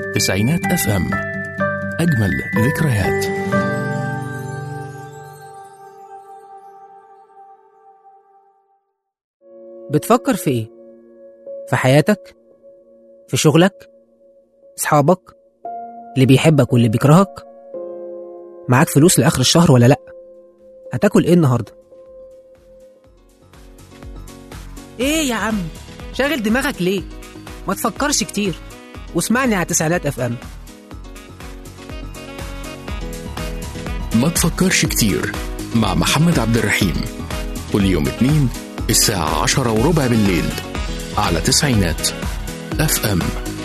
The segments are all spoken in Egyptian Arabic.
تسعينات اف ام اجمل ذكريات بتفكر في ايه؟ في حياتك؟ في شغلك؟ اصحابك؟ اللي بيحبك واللي بيكرهك؟ معاك فلوس لآخر الشهر ولا لأ؟ هتاكل ايه النهارده؟ ايه يا عم؟ شاغل دماغك ليه؟ ما تفكرش كتير واسمعني على تسعينات اف ام ما تفكرش كتير مع محمد عبد الرحيم كل يوم اثنين الساعة عشرة وربع بالليل على تسعينات اف ام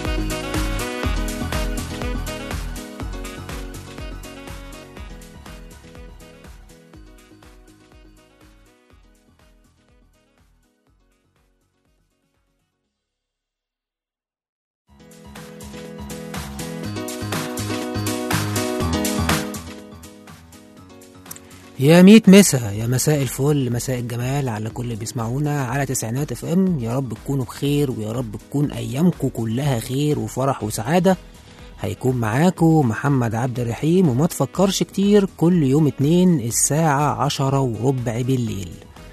يا ميت مسا يا مساء الفل مساء الجمال على كل اللي بيسمعونا على تسعينات اف ام يا رب تكونوا بخير ويا رب تكون ايامكم كلها خير وفرح وسعاده هيكون معاكم محمد عبد الرحيم وما تفكرش كتير كل يوم اتنين الساعة عشرة وربع بالليل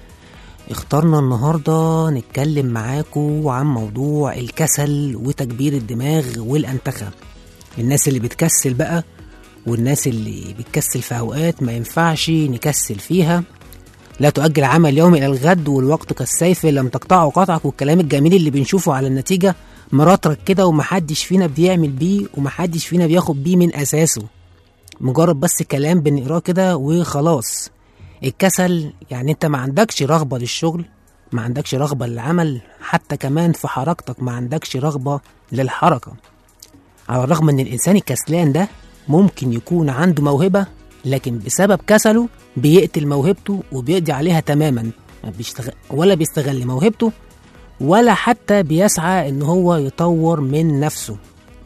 اخترنا النهاردة نتكلم معاكم عن موضوع الكسل وتكبير الدماغ والأنتخة الناس اللي بتكسل بقى والناس اللي بتكسل في أوقات ما ينفعش نكسل فيها لا تؤجل عمل يوم إلى الغد والوقت كالسيف لم تقطعه قطعك والكلام الجميل اللي بنشوفه على النتيجة مرطرك كده ومحدش فينا بيعمل بيه ومحدش فينا بياخد بيه من أساسه مجرد بس كلام بنقراه كده وخلاص الكسل يعني انت ما عندكش رغبة للشغل ما عندكش رغبة للعمل حتى كمان في حركتك ما عندكش رغبة للحركة على الرغم ان الانسان الكسلان ده ممكن يكون عنده موهبة لكن بسبب كسله بيقتل موهبته وبيقضي عليها تماما ما بيشتغل ولا بيستغل موهبته ولا حتى بيسعى ان هو يطور من نفسه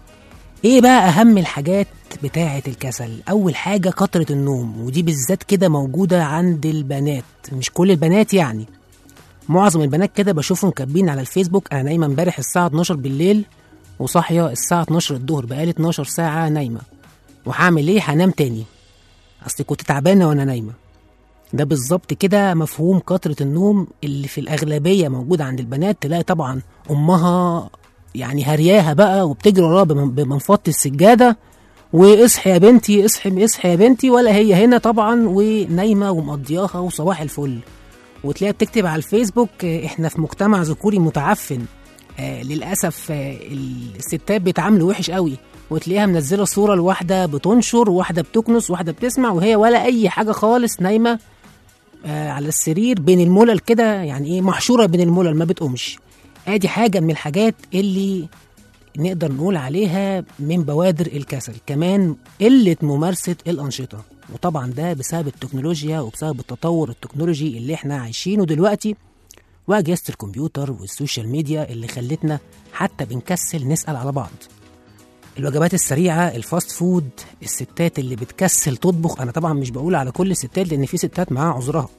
ايه بقى اهم الحاجات بتاعة الكسل اول حاجة كترة النوم ودي بالذات كده موجودة عند البنات مش كل البنات يعني معظم البنات كده بشوفهم كاتبين على الفيسبوك انا نايمة امبارح الساعة 12 بالليل وصاحية الساعة 12 الظهر بقالي 12 ساعة نايمة وهعمل ايه هنام تاني اصل كنت تعبانة وانا نايمة ده بالظبط كده مفهوم كترة النوم اللي في الأغلبية موجود عند البنات تلاقي طبعا أمها يعني هرياها بقى وبتجري وراها بمن- بمنفضة السجادة واصحي يا بنتي اصحي اصحي يا بنتي ولا هي هنا طبعا ونايمة ومقضياها وصباح الفل وتلاقيها بتكتب على الفيسبوك آه، احنا في مجتمع ذكوري متعفن آه للأسف آه الستات بيتعاملوا وحش قوي وتلاقيها منزلة صورة لواحدة بتنشر وواحدة بتكنس وواحدة بتسمع وهي ولا أي حاجة خالص نايمة آه على السرير بين الملل كده يعني ايه محشوره بين الملل ما بتقومش ادي حاجه من الحاجات اللي نقدر نقول عليها من بوادر الكسل كمان قله ممارسه الانشطه وطبعا ده بسبب التكنولوجيا وبسبب التطور التكنولوجي اللي احنا عايشينه دلوقتي واجهزه الكمبيوتر والسوشيال ميديا اللي خلتنا حتى بنكسل نسال على بعض الوجبات السريعة الفاست فود الستات اللي بتكسل تطبخ أنا طبعا مش بقول على كل الستات لأن في ستات معاها عذرها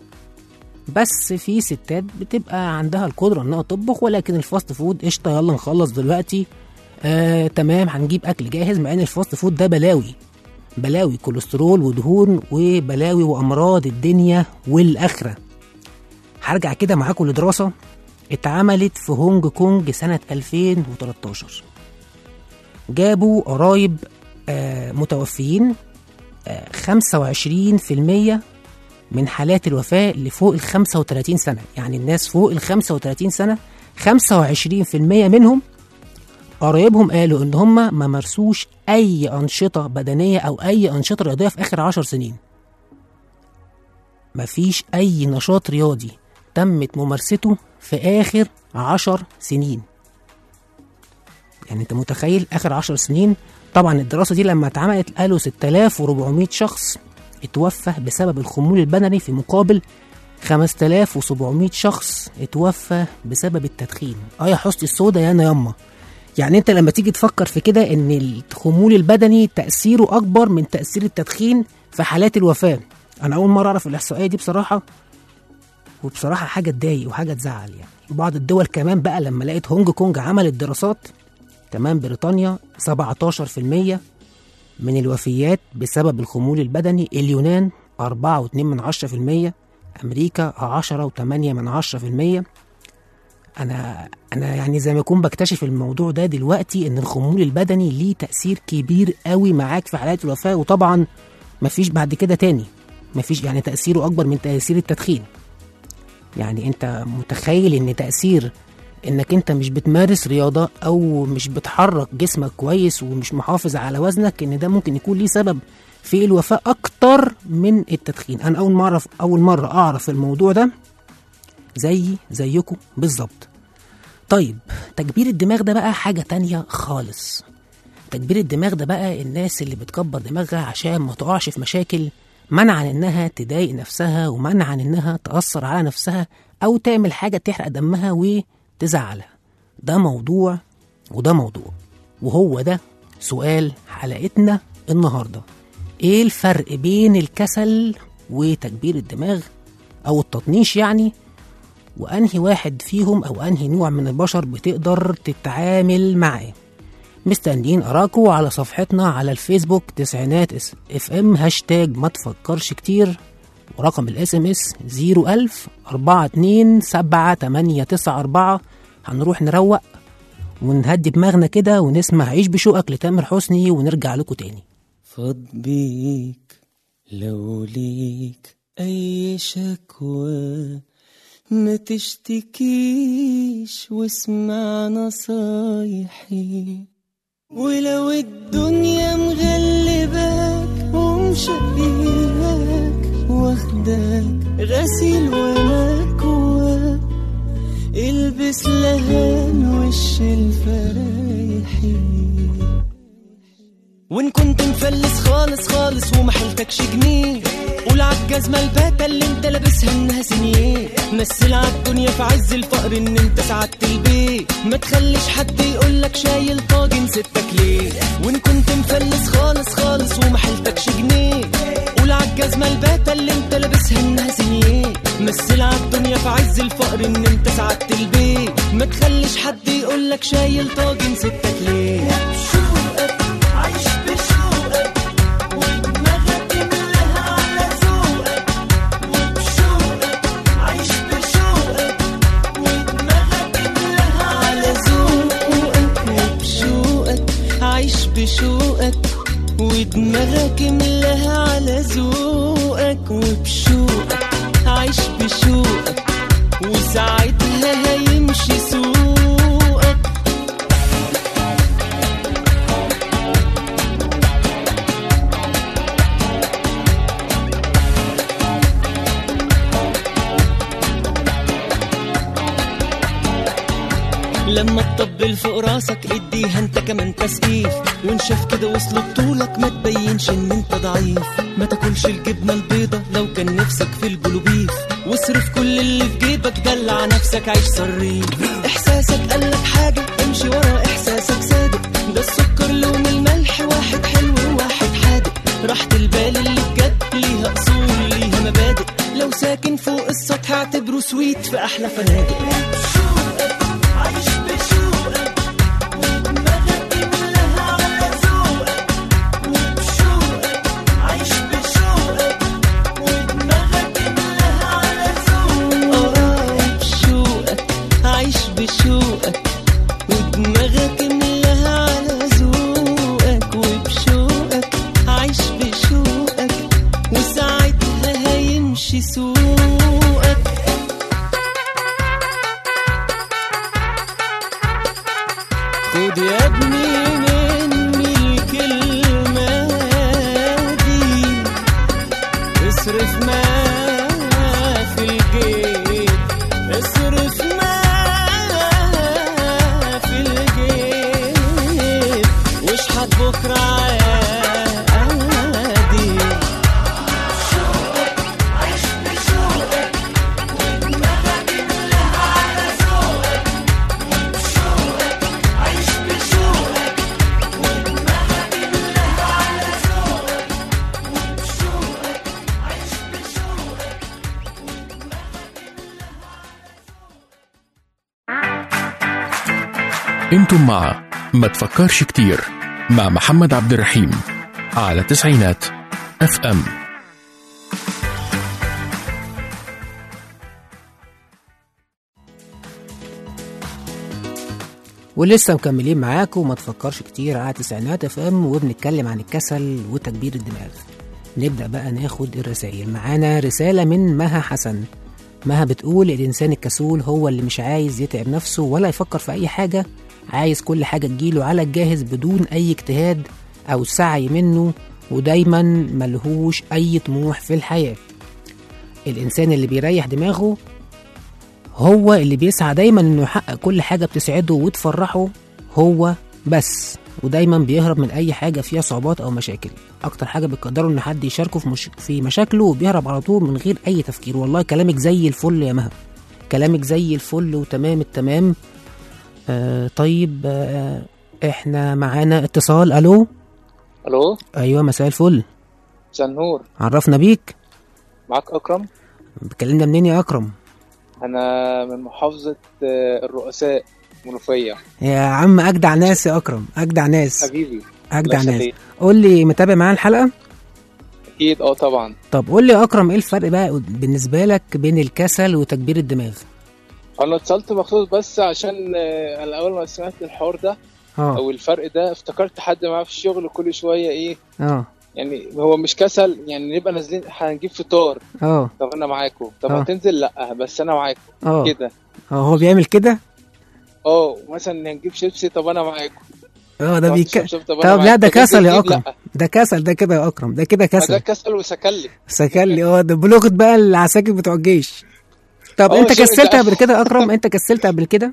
بس في ستات بتبقى عندها القدرة إنها تطبخ ولكن الفاست فود قشطة يلا نخلص دلوقتي آه تمام هنجيب أكل جاهز مع إن الفاست فود ده بلاوي بلاوي كوليسترول ودهون وبلاوي وأمراض الدنيا والآخرة هرجع كده معاكم لدراسة اتعملت في هونج كونج سنة 2013 جابوا قرايب آه، متوفيين آه، 25% من حالات الوفاة اللي فوق ال 35 سنة يعني الناس فوق ال 35 سنة 25% منهم قرايبهم قالوا ان هم ما مارسوش اي انشطة بدنية او اي انشطة رياضية في اخر 10 سنين مفيش اي نشاط رياضي تمت ممارسته في اخر 10 سنين يعني انت متخيل اخر 10 سنين طبعا الدراسه دي لما اتعملت قالوا 6400 شخص اتوفى بسبب الخمول البدني في مقابل 5700 شخص اتوفى بسبب التدخين اه يا حسني السودا يا انا ياما يعني انت لما تيجي تفكر في كده ان الخمول البدني تاثيره اكبر من تاثير التدخين في حالات الوفاه انا اول مره اعرف الاحصائيه دي بصراحه وبصراحه حاجه تضايق وحاجه تزعل يعني بعض الدول كمان بقى لما لقيت هونج كونج عملت دراسات تمام بريطانيا 17% من الوفيات بسبب الخمول البدني اليونان 4.2 من 10% أمريكا 10.8 من 10% أنا أنا يعني زي ما أكون بكتشف الموضوع ده دلوقتي إن الخمول البدني ليه تأثير كبير قوي معاك في حالات الوفاة وطبعا مفيش بعد كده تاني مفيش يعني تأثيره أكبر من تأثير التدخين يعني أنت متخيل إن تأثير إنك أنت مش بتمارس رياضة أو مش بتحرك جسمك كويس ومش محافظ على وزنك إن ده ممكن يكون ليه سبب في الوفاة أكتر من التدخين أنا أول مرة أول مرة أعرف الموضوع ده زي زيكم بالظبط طيب تكبير الدماغ ده بقى حاجة تانية خالص تكبير الدماغ ده بقى الناس اللي بتكبر دماغها عشان ما تقعش في مشاكل منعا انها تضايق نفسها ومنعا انها تأثر على نفسها او تعمل حاجة تحرق دمها وتزعلها ده موضوع وده موضوع وهو ده سؤال حلقتنا النهاردة ايه الفرق بين الكسل وتكبير الدماغ او التطنيش يعني وانهي واحد فيهم او انهي نوع من البشر بتقدر تتعامل معاه مستنيين اراكم على صفحتنا على الفيسبوك تسعينات اف ام هاشتاج ما تفكرش كتير ورقم الاس ام اس 01000 42 7894 هنروح نروق ونهدي دماغنا كده ونسمع عيش بشوقك لتامر حسني ونرجع لكم تاني فاض بيك لو ليك أي شكوى ما تشتكيش واسمع نصايحي ولو الدنيا مغلباك ومشقياك واخداك غسيل ومكواك البس لهان وش الفرايحي وان كنت مفلس خالص خالص ومحلتكش جنيه قول عالجزمة الباتة اللي انت لابسها انها سنيه مثل عالدنيا في عز الفقر ان انت سعدت البيت ما تخليش حد يقولك شايل طاجن ستك ليه وان كنت مفلس خالص خالص ومحلتكش جنيه قول عالجزمة الباتة اللي انت لابسها انها سنيه مثل عالدنيا في عز الفقر ان انت سعدت البيت ما تخليش حد يقولك شايل طاجن ستك ليه شوقك عايش بشوقك ودماغك ملاها على ذوقك وبشوقك عايش بشوقك ودماغك ملاها على ذوقك وبشوقك عايش بشوقك ودماغك ملاها على ذوقك وبشوقك عايش بشوقك وساعتها هيمشي سوقك لما تطبل فوق راسك اديها انت كمان تسقيف وانشف كده وصل بطولك ما تبينش ان انت ضعيف ما تاكلش الجبنه البيضه لو كان نفسك في البلوبيف واصرف كل اللي في جيبك دلع نفسك عيش صريف احساسك قالك حاجه امشي ورا احساسك صادق ده السكر لون الملح واحد حلو وواحد حادق راحة البال اللي بجد ليها اصول ليها مبادئ لو ساكن فوق السطح اعتبره سويت في احلى فنادق عايش بشوقك ودماغك ملاها على ذوقك وبشوقك عايش بشوقك ودماغك ملاها على ذوقك اه بشوقك عايش بشوقك ودماغك ملاها على ذوقك وبشوقك عايش بشوقك وساعتها هيمشي سوقك خد يا ابني مني الكلمة دي اصرف ما في الجيب اصرف ما في الجيب واشحت بكرة عادي انتم مع ما تفكرش كتير مع محمد عبد الرحيم على تسعينات اف ام ولسه مكملين معاكم ما تفكرش كتير على تسعينات اف ام وبنتكلم عن الكسل وتكبير الدماغ نبدأ بقى ناخد الرسائل معانا رسالة من مها حسن مها بتقول الإنسان الكسول هو اللي مش عايز يتعب نفسه ولا يفكر في أي حاجة عايز كل حاجة تجيله على الجاهز بدون أي اجتهاد أو سعي منه ودايما ملهوش أي طموح في الحياة الإنسان اللي بيريح دماغه هو اللي بيسعى دايما انه يحقق كل حاجة بتسعده وتفرحه هو بس ودايما بيهرب من اي حاجة فيها صعوبات او مشاكل اكتر حاجة بتقدره ان حد يشاركه في, مش... في مشاكله وبيهرب على طول من غير اي تفكير والله كلامك زي الفل يا مها كلامك زي الفل وتمام التمام آه طيب آه احنا معانا اتصال الو الو ايوه مساء الفل مساء النور عرفنا بيك معاك اكرم بتكلمنا منين يا اكرم انا من محافظه آه، الرؤساء منوفيه يا عم اجدع ناس يا اكرم اجدع ناس حبيبي اجدع الله ناس يخليك. قول لي متابع معانا الحلقه اكيد اه طبعا طب قول لي يا اكرم ايه الفرق بقى بالنسبه لك بين الكسل وتكبير الدماغ انا اتصلت مخصوص بس عشان آه، انا اول ما سمعت الحوار ده اه او الفرق ده افتكرت حد معاه في الشغل كل شويه ايه اه يعني هو مش كسل يعني نبقى نازلين هنجيب فطار اه طب انا معاكم طب آه. هتنزل لا بس انا معاكم اه كده اه هو بيعمل كده اه مثلا هنجيب شيبسي طب انا معاكم اه ده طب بيك شوف- شوف طب أنا طب لا معاك. ده طب أنت كسل يا تجيب؟ اكرم لا. ده كسل ده كده يا اكرم ده كده ما ده كسل كسل وسكلي سكلي اه ده بلغه بقى العساكر بتوع الجيش طب اه انت شو- كسلت ده- قبل كده يا اكرم انت كسلت قبل كده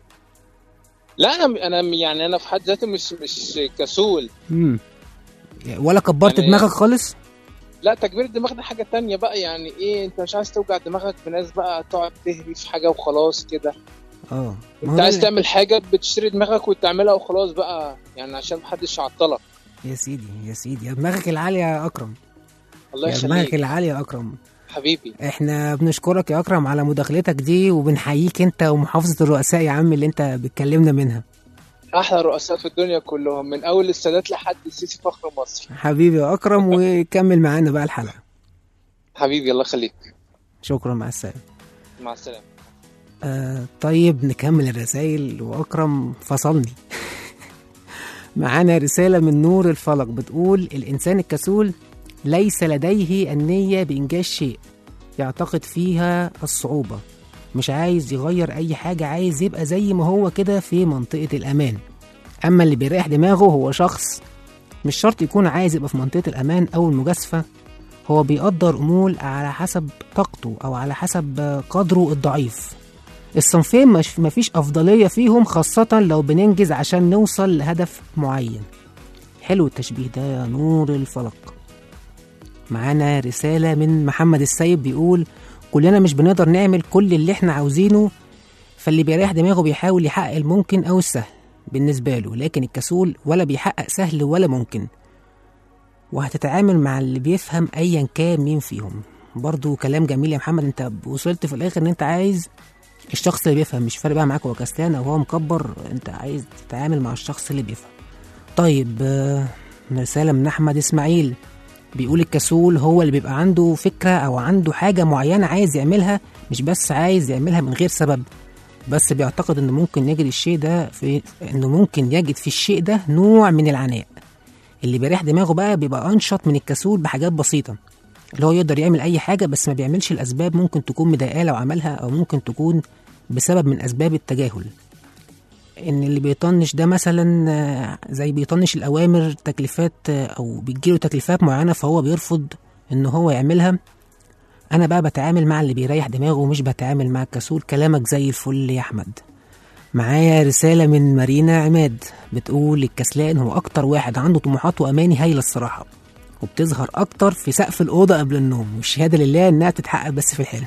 لا انا انا يعني انا في حد ذاتي مش مش كسول امم ولا كبرت يعني- دماغك خالص لا تكبير الدماغ ده حاجة تانية بقى يعني ايه انت مش عايز توجع دماغك بناس بقى تقعد تهري في حاجة وخلاص كده اه ما انت هو عايز ده- تعمل حاجة بتشتري دماغك وتعملها وخلاص بقى يعني عشان محدش يعطلك يا سيدي يا سيدي يا دماغك العاليه يا اكرم الله يا دماغك يخليك العاليه يا اكرم حبيبي احنا بنشكرك يا اكرم على مداخلتك دي وبنحييك انت ومحافظه الرؤساء يا عم اللي انت بتكلمنا منها احلى رؤساء في الدنيا كلهم من اول السادات لحد السيسي فخر مصر حبيبي يا اكرم وكمل معانا بقى الحلقه حبيبي الله يخليك شكرا مع السلامه مع السلامة آه طيب نكمل الرسائل واكرم فصلني معانا رساله من نور الفلق بتقول الانسان الكسول ليس لديه النيه بانجاز شيء يعتقد فيها الصعوبه مش عايز يغير اي حاجه عايز يبقى زي ما هو كده في منطقه الامان اما اللي بيريح دماغه هو شخص مش شرط يكون عايز يبقى في منطقه الامان او المجازفه هو بيقدر امور على حسب طاقته او على حسب قدره الضعيف الصنفين مش مفيش أفضلية فيهم خاصة لو بننجز عشان نوصل لهدف معين حلو التشبيه ده يا نور الفلق معانا رسالة من محمد السيد بيقول كلنا مش بنقدر نعمل كل اللي احنا عاوزينه فاللي بيريح دماغه بيحاول يحقق الممكن أو السهل بالنسبة له لكن الكسول ولا بيحقق سهل ولا ممكن وهتتعامل مع اللي بيفهم أيا كان مين فيهم برضو كلام جميل يا محمد انت وصلت في الآخر ان انت عايز الشخص اللي بيفهم مش فارق بقى معاك هو كسلان او هو مكبر انت عايز تتعامل مع الشخص اللي بيفهم طيب آه، رسالة من أحمد إسماعيل بيقول الكسول هو اللي بيبقى عنده فكرة أو عنده حاجة معينة عايز يعملها مش بس عايز يعملها من غير سبب بس بيعتقد إنه ممكن يجد الشيء ده في إنه ممكن يجد في الشيء ده نوع من العناء اللي بيريح دماغه بقى بيبقى أنشط من الكسول بحاجات بسيطة اللي هو يقدر يعمل أي حاجة بس ما بيعملش الأسباب ممكن تكون مضايقاه لو عملها أو ممكن تكون بسبب من أسباب التجاهل ان اللي بيطنش ده مثلا آه، زي بيطنش الاوامر تكليفات آه، او بتجيله تكليفات معينه فهو بيرفض ان هو يعملها انا بقى بتعامل مع اللي بيريح دماغه مش بتعامل مع الكسول كلامك زي الفل يا احمد معايا رسالة من مارينا عماد بتقول الكسلان هو أكتر واحد عنده طموحات وأماني هايلة الصراحة وبتظهر أكتر في سقف الأوضة قبل النوم والشهادة لله إنها بتتحقق بس في الحلم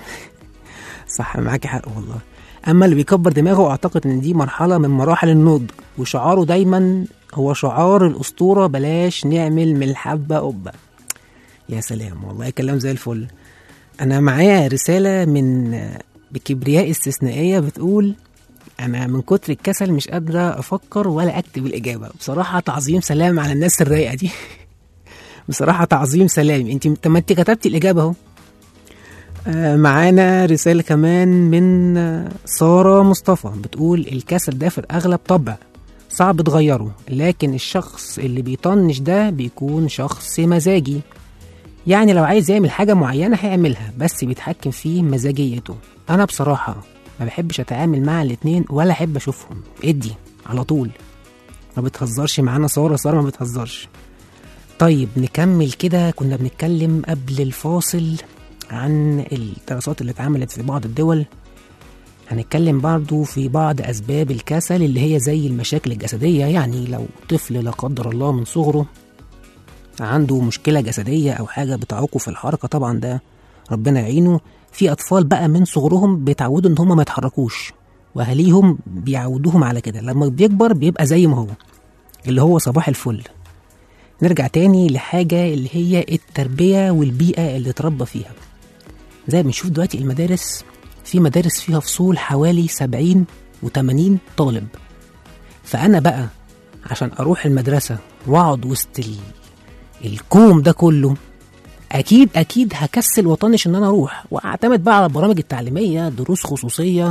صح معاكي حق والله اما اللي بيكبر دماغه اعتقد ان دي مرحله من مراحل النضج وشعاره دايما هو شعار الاسطوره بلاش نعمل من الحبه قبه يا سلام والله كلام زي الفل انا معايا رساله من بكبرياء استثنائيه بتقول انا من كتر الكسل مش قادره افكر ولا اكتب الاجابه بصراحه تعظيم سلام على الناس الرايقه دي بصراحه تعظيم سلام انت طب ما انت كتبتي الاجابه اهو آه، معانا رسالة كمان من آه، سارة مصطفى بتقول الكسل ده في الأغلب طبع صعب تغيره لكن الشخص اللي بيطنش ده بيكون شخص مزاجي يعني لو عايز يعمل حاجة معينة هيعملها بس بيتحكم في مزاجيته أنا بصراحة ما بحبش أتعامل مع الاتنين ولا أحب أشوفهم ادي على طول ما بتهزرش معانا سارة سارة ما بتهزرش طيب نكمل كده كنا بنتكلم قبل الفاصل عن الدراسات اللي اتعملت في بعض الدول هنتكلم برضو في بعض أسباب الكسل اللي هي زي المشاكل الجسدية يعني لو طفل لا قدر الله من صغره عنده مشكلة جسدية أو حاجة بتعوقه في الحركة طبعا ده ربنا يعينه في أطفال بقى من صغرهم بيتعودوا إن هما ما يتحركوش وأهاليهم بيعودوهم على كده لما بيكبر بيبقى زي ما هو اللي هو صباح الفل نرجع تاني لحاجة اللي هي التربية والبيئة اللي اتربى فيها زي ما بنشوف دلوقتي المدارس في مدارس فيها فصول حوالي 70 و80 طالب فأنا بقى عشان أروح المدرسة وأقعد وسط ال... الكوم ده كله أكيد أكيد هكسل وطنش إن أنا أروح وأعتمد بقى على البرامج التعليمية دروس خصوصية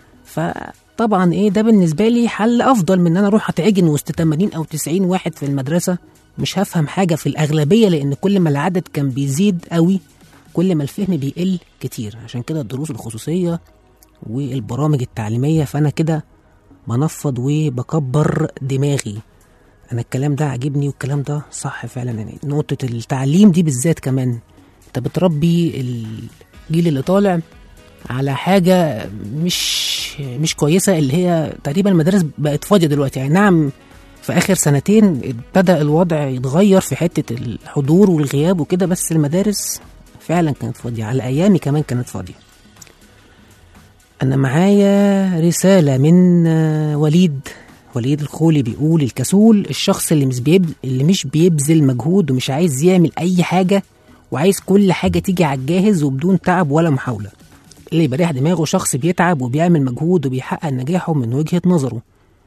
فطبعا إيه ده بالنسبة لي حل أفضل من إن أنا أروح أتعجن وسط 80 أو 90 واحد في المدرسة مش هفهم حاجة في الأغلبية لأن كل ما العدد كان بيزيد قوي كل ما الفهم بيقل كتير عشان كده الدروس الخصوصية والبرامج التعليمية فأنا كده بنفض وبكبر دماغي أنا الكلام ده عاجبني والكلام ده صح فعلا يعني نقطة التعليم دي بالذات كمان أنت بتربي الجيل اللي طالع على حاجة مش مش كويسة اللي هي تقريبا المدارس بقت فاضية دلوقتي يعني نعم في آخر سنتين ابتدى الوضع يتغير في حتة الحضور والغياب وكده بس المدارس فعلا كانت فاضية على أيامي كمان كانت فاضية أنا معايا رسالة من آه، وليد وليد الخولي بيقول الكسول الشخص اللي مش بيب... اللي مش بيبذل مجهود ومش عايز يعمل أي حاجة وعايز كل حاجة تيجي على الجاهز وبدون تعب ولا محاولة اللي بريح دماغه شخص بيتعب وبيعمل مجهود وبيحقق نجاحه من وجهة نظره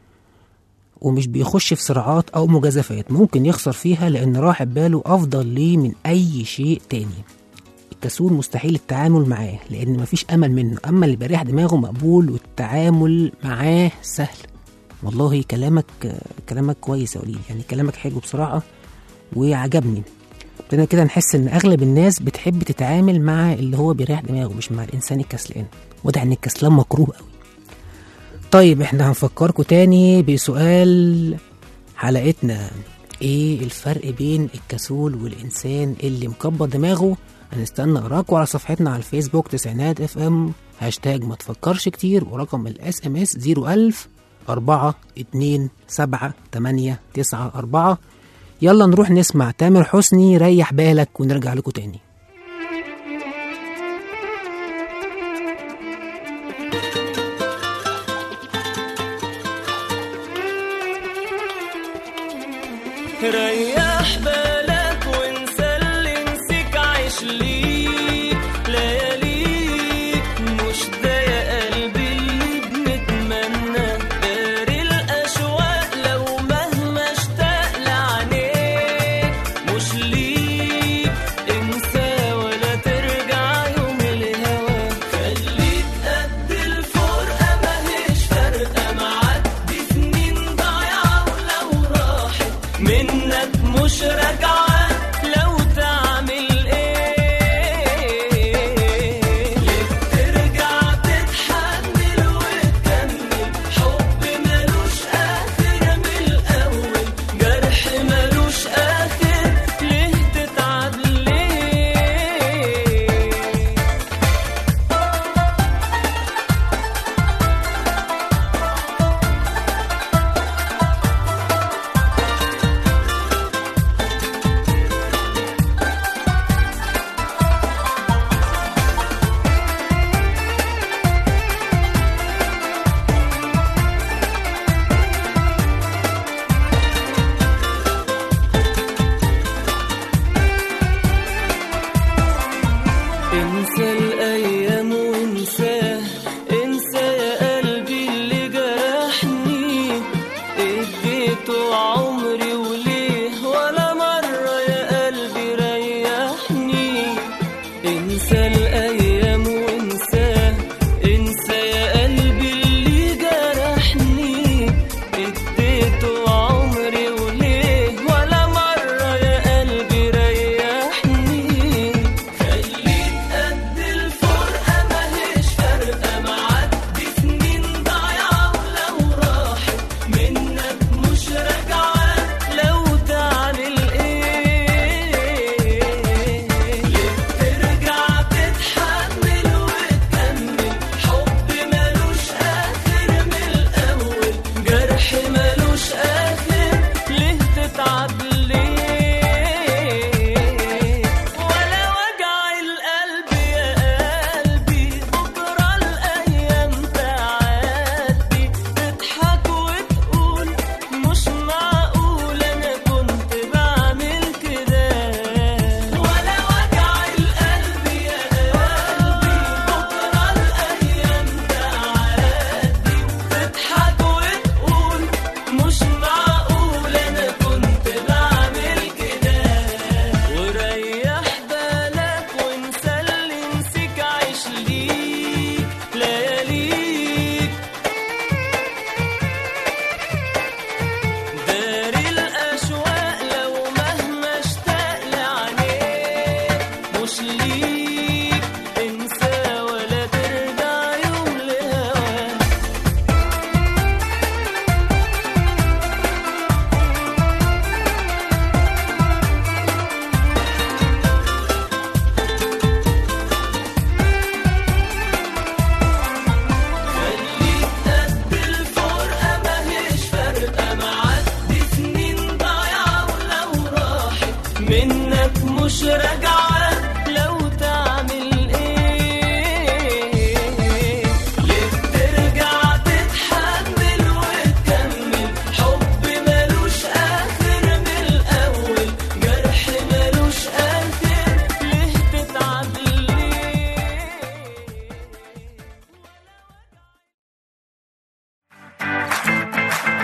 ومش بيخش في صراعات أو مجازفات ممكن يخسر فيها لأن راحة باله أفضل ليه من أي شيء تاني الكسول مستحيل التعامل معاه لأن مفيش أمل منه أما اللي بيريح دماغه مقبول والتعامل معاه سهل والله كلامك كلامك كويس يا وليد يعني كلامك حلو بصراحة وعجبني ابتدينا كده نحس ان اغلب الناس بتحب تتعامل مع اللي هو بيريح دماغه مش مع الانسان الكسلان واضح ان الكسلان مكروه قوي طيب احنا هنفكركم تاني بسؤال حلقتنا ايه الفرق بين الكسول والانسان اللي مكبر دماغه هنستنى اراكم على صفحتنا على الفيسبوك تسعينات اف ام هاشتاج ما تفكرش كتير ورقم الاس ام اس 01000 4 2 7 8 9 4 يلا نروح نسمع تامر حسني ريح بالك ونرجع لكم تاني ريح بالك وانسى اللي نسيك عيش ليك لياليك مش ده يا قلبي اللي بنتمنى داري الاشواق لو مهما اشتاق لعينيك مش ليك انسى ولا ترجع يوم الهوى خليك قد الفرقه ماهيش فارقه معدي سنين ضايعه ولو راحت منك مش راجعة لو تعمل ايه ليه ترجع تتحمل وتكمل حب ملوش اخر من الاول جرح ملوش اخر ليه تتعب ليه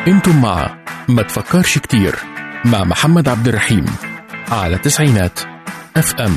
انتم مع ما تفكرش كتير مع محمد عبد الرحيم على تسعينات اف ام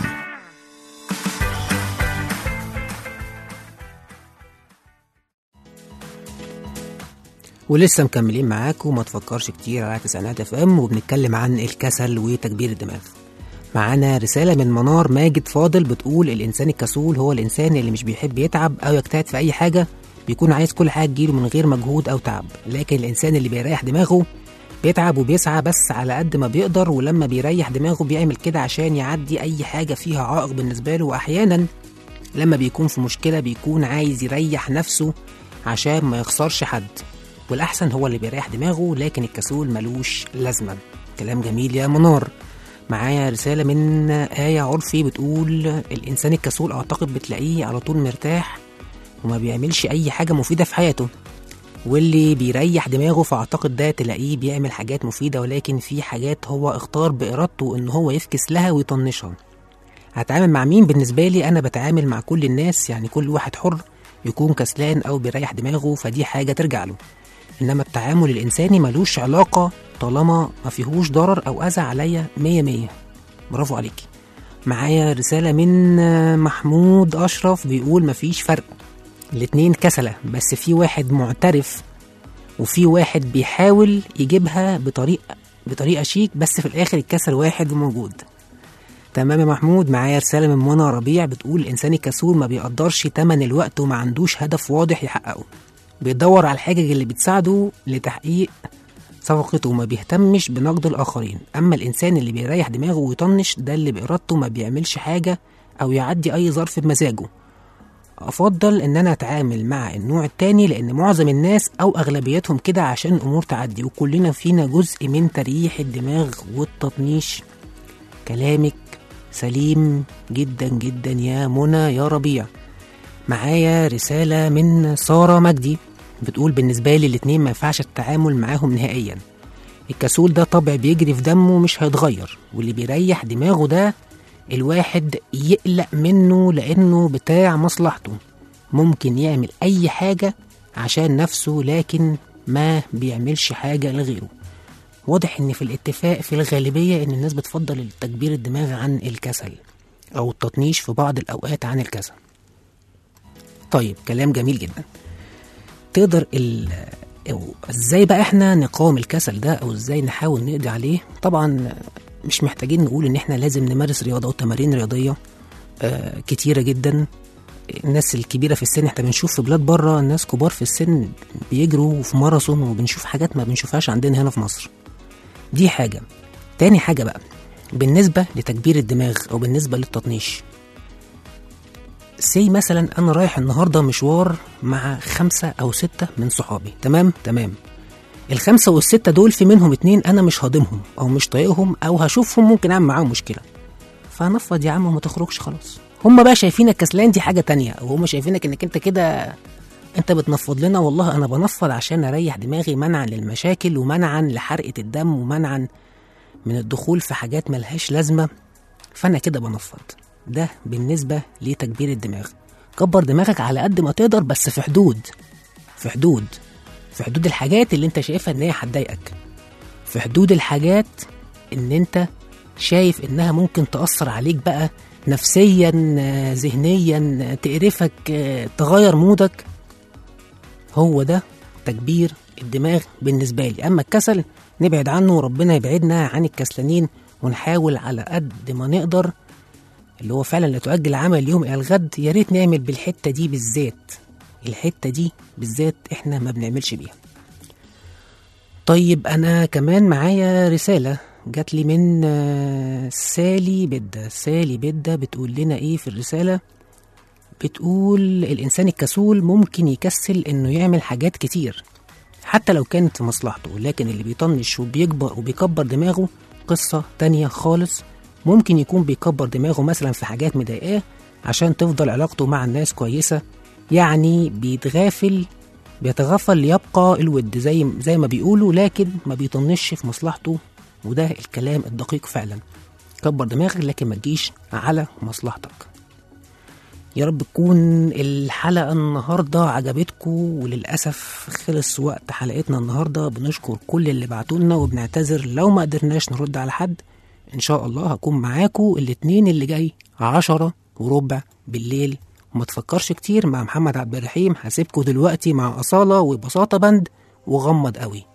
ولسه مكملين معاكم ما تفكرش كتير على تسعينات اف ام وبنتكلم عن الكسل وتكبير الدماغ معانا رسالة من منار ماجد فاضل بتقول الإنسان الكسول هو الإنسان اللي مش بيحب يتعب أو يجتهد في أي حاجة بيكون عايز كل حاجة تجيله من غير مجهود أو تعب لكن الإنسان اللي بيريح دماغه بيتعب وبيسعى بس على قد ما بيقدر ولما بيريح دماغه بيعمل كده عشان يعدي أي حاجة فيها عائق بالنسبة له وأحيانا لما بيكون في مشكلة بيكون عايز يريح نفسه عشان ما يخسرش حد والأحسن هو اللي بيريح دماغه لكن الكسول ملوش لازمة كلام جميل يا منار معايا رسالة من آية عرفي بتقول الإنسان الكسول أعتقد بتلاقيه على طول مرتاح وما بيعملش أي حاجة مفيدة في حياته واللي بيريح دماغه فأعتقد ده تلاقيه بيعمل حاجات مفيدة ولكن في حاجات هو اختار بإرادته إن هو يفكس لها ويطنشها هتعامل مع مين بالنسبة لي أنا بتعامل مع كل الناس يعني كل واحد حر يكون كسلان أو بيريح دماغه فدي حاجة ترجع له إنما التعامل الإنساني ملوش علاقة طالما ما فيهوش ضرر أو أذى عليا مية مية برافو عليكي معايا رسالة من محمود أشرف بيقول مفيش فرق الاتنين كسلة بس في واحد معترف وفي واحد بيحاول يجيبها بطريقة بطريقة شيك بس في الآخر الكسل واحد وموجود تمام يا محمود معايا رسالة من منى ربيع بتقول الإنسان الكسول ما بيقدرش تمن الوقت وما عندوش هدف واضح يحققه بيدور على الحاجة اللي بتساعده لتحقيق صفقته وما بيهتمش بنقد الآخرين أما الإنسان اللي بيريح دماغه ويطنش ده اللي بإرادته ما بيعملش حاجة أو يعدي أي ظرف بمزاجه أفضل إن أنا أتعامل مع النوع التاني لأن معظم الناس أو أغلبيتهم كده عشان الأمور تعدي وكلنا فينا جزء من تريح الدماغ والتطنيش كلامك سليم جدا جدا يا منى يا ربيع معايا رسالة من سارة مجدي بتقول بالنسبة لي الاتنين ما ينفعش التعامل معاهم نهائيا الكسول ده طبع بيجري في دمه مش هيتغير واللي بيريح دماغه ده الواحد يقلق منه لأنه بتاع مصلحته ممكن يعمل أي حاجة عشان نفسه لكن ما بيعملش حاجة لغيره واضح ان في الاتفاق في الغالبية ان الناس بتفضل التكبير الدماغ عن الكسل او التطنيش في بعض الاوقات عن الكسل طيب كلام جميل جدا تقدر ال أو ازاي بقى احنا نقاوم الكسل ده او ازاي نحاول نقضي عليه طبعا مش محتاجين نقول ان احنا لازم نمارس رياضه وتمارين رياضيه آه كتيره جدا الناس الكبيره في السن احنا بنشوف في بلاد بره ناس كبار في السن بيجروا في ماراثون وبنشوف حاجات ما بنشوفهاش عندنا هنا في مصر دي حاجه تاني حاجه بقى بالنسبه لتكبير الدماغ او بالنسبه للتطنيش سي مثلا انا رايح النهارده مشوار مع خمسة او ستة من صحابي تمام تمام الخمسة والستة دول في منهم اتنين انا مش هاضمهم او مش طايقهم او هشوفهم ممكن اعمل معاهم مشكلة فنفض يا عم وما تخرجش خلاص هم بقى شايفينك كسلان دي حاجة تانية او هم شايفينك انك انت كده انت بتنفض لنا والله انا بنفض عشان اريح دماغي منعا للمشاكل ومنعا لحرقة الدم ومنعا من الدخول في حاجات ملهاش لازمة فانا كده بنفض ده بالنسبة لتكبير الدماغ كبر دماغك على قد ما تقدر بس في حدود في حدود في حدود الحاجات اللي انت شايفها ان هي هتضايقك في حدود الحاجات ان انت شايف انها ممكن تأثر عليك بقى نفسيا آه، ذهنيا آه، تقرفك آه، تغير مودك هو ده تكبير الدماغ بالنسبة لي أما الكسل نبعد عنه وربنا يبعدنا عن الكسلانين ونحاول على قد ما نقدر اللي هو فعلا لا تؤجل عمل اليوم الى الغد يا ريت نعمل بالحته دي بالذات الحته دي بالذات احنا ما بنعملش بيها طيب انا كمان معايا رساله جات لي من آه، سالي بدة سالي بدة بتقول لنا ايه في الرسالة بتقول الانسان الكسول ممكن يكسل انه يعمل حاجات كتير حتى لو كانت في مصلحته لكن اللي بيطنش وبيكبر وبيكبر دماغه قصة تانية خالص ممكن يكون بيكبر دماغه مثلا في حاجات مضايقاه عشان تفضل علاقته مع الناس كويسة يعني بيتغافل بيتغفل ليبقى الود زي زي ما بيقولوا لكن ما بيطنش في مصلحته وده الكلام الدقيق فعلا كبر دماغك لكن ما تجيش على مصلحتك يا رب تكون الحلقة النهاردة عجبتكم وللأسف خلص وقت حلقتنا النهاردة بنشكر كل اللي بعتولنا وبنعتذر لو ما قدرناش نرد على حد إن شاء الله هكون معاكم الاتنين اللي جاي عشرة وربع بالليل وما تفكرش كتير مع محمد عبد الرحيم هسيبكم دلوقتي مع أصالة وبساطة بند وغمض قوي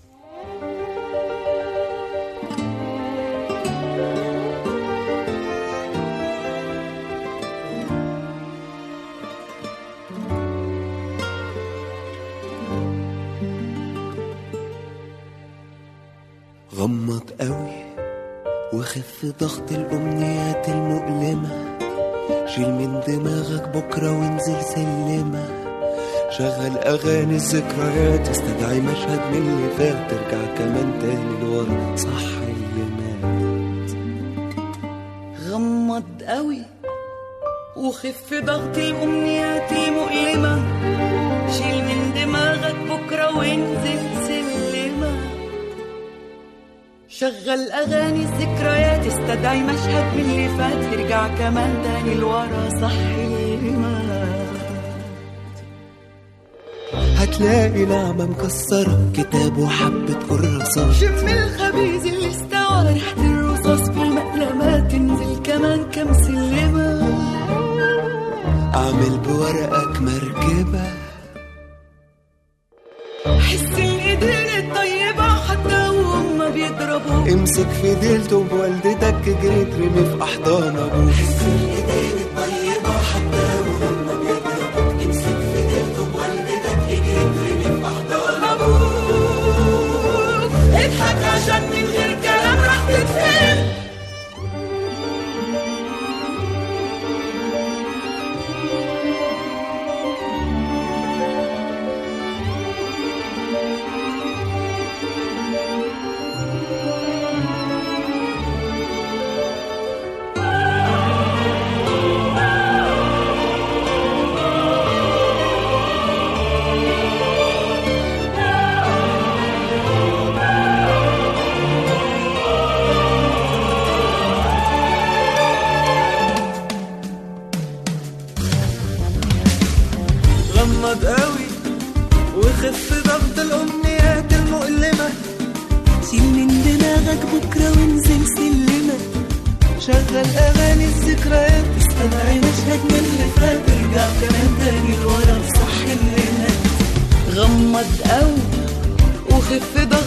غمض قوي وخف ضغط الأمنيات المؤلمة شيل من دماغك بكرة وانزل سلمة شغل أغاني الذكريات استدعي مشهد من اللي فات ترجع كمان تاني لورا صح اللي مات غمض قوي وخف ضغط الأمنيات مؤلمة شيل من دماغك بكرة وانزل سلمة شغل أغاني الذكريات استدعي مشهد من اللي فات ترجع كمان تاني لورا صح اللي مات هتلاقي نعمة مكسرة كتاب وحبة كراسات شم الخبيز اللي استوى ريحة الرصاص في المقلمات تنزل كمان كم سلمة أعمل بورقك مركبة حس الايدين الطيبة حتى وهم بيضربوا امسك في ديلته بوالدتك جري ترمي في أحضان أبوك أبوك اضحك عشان من غير كلام راح تتفهم غمض قوي وخف ضغط الأمنيات المؤلمة شيل من دماغك بكرة وانزل سلمة شغل أغاني الذكريات استدعي مشهد من اللي فات ارجع كمان تاني لورا صح اللي مات غمض قوي وخف ضغط